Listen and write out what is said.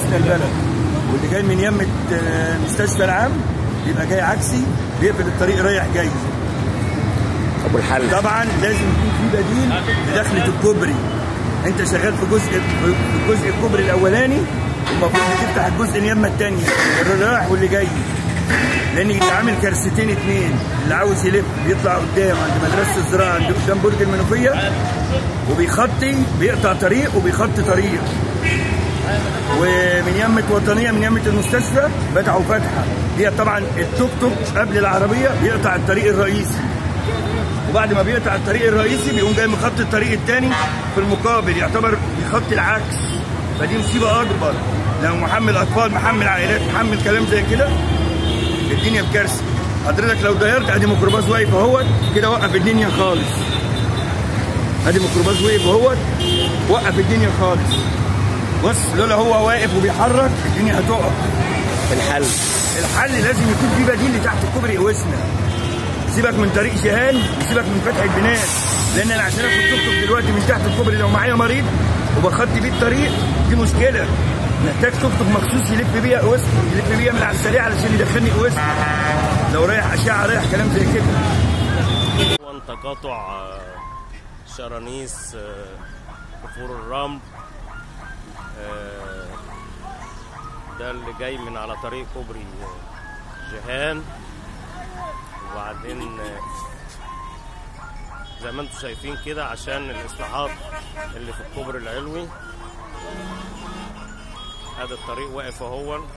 وسط البلد واللي جاي من يمة آه، المستشفى العام بيبقى جاي عكسي بيقفل الطريق رايح جاي طب والحل طبعا لازم يكون في بديل لدخلة الكوبري انت شغال في جزء في جزء الكوبري الاولاني المفروض تفتح الجزء اليمه الثانيه اللي رايح واللي جاي لان انت عامل كرستين اتنين اللي عاوز يلف بيطلع قدام عند مدرسه الزراعه عند قدام برج المنوفيه وبيخطي بيقطع طريق وبيخطي طريق ومن يمة وطنية من يمة المستشفى فتحوا فتحة دي طبعا التوك توك قبل العربية بيقطع الطريق الرئيسي وبعد ما بيقطع الطريق الرئيسي بيقوم جاي مخطي الطريق الثاني في المقابل يعتبر بيخطي العكس فدي مصيبة أكبر لو محمل أطفال محمل عائلات محمل كلام زي كده الدنيا بكارثة حضرتك لو دايرت ادي ميكروباص واقف اهوت كده وقف الدنيا خالص ادي ميكروباص واقف اهوت وقف الدنيا خالص بص لولا هو واقف وبيحرك الدنيا هتقف الحل الحل لازم يكون في بديل لتحت الكوبري قوسنا سيبك من طريق شهان وسيبك من فتح البنات لان انا عشان اخد توك توك دلوقتي من تحت الكوبري لو معايا مريض وبخطي بيه الطريق دي مشكله محتاج توك توك مخصوص يلف بيها قوسنا يلف بيها من على السريع علشان يدخلني قوسنا لو رايح اشعه رايح كلام زي كده طبعا تقاطع آه، شرانيس آه، كفور الرمل آه، ده اللي جاي من على طريق كوبري آه، جهان وبعدين آه، زي ما انتم شايفين كده عشان الاصلاحات اللي في الكوبري العلوي هذا الطريق واقف اهو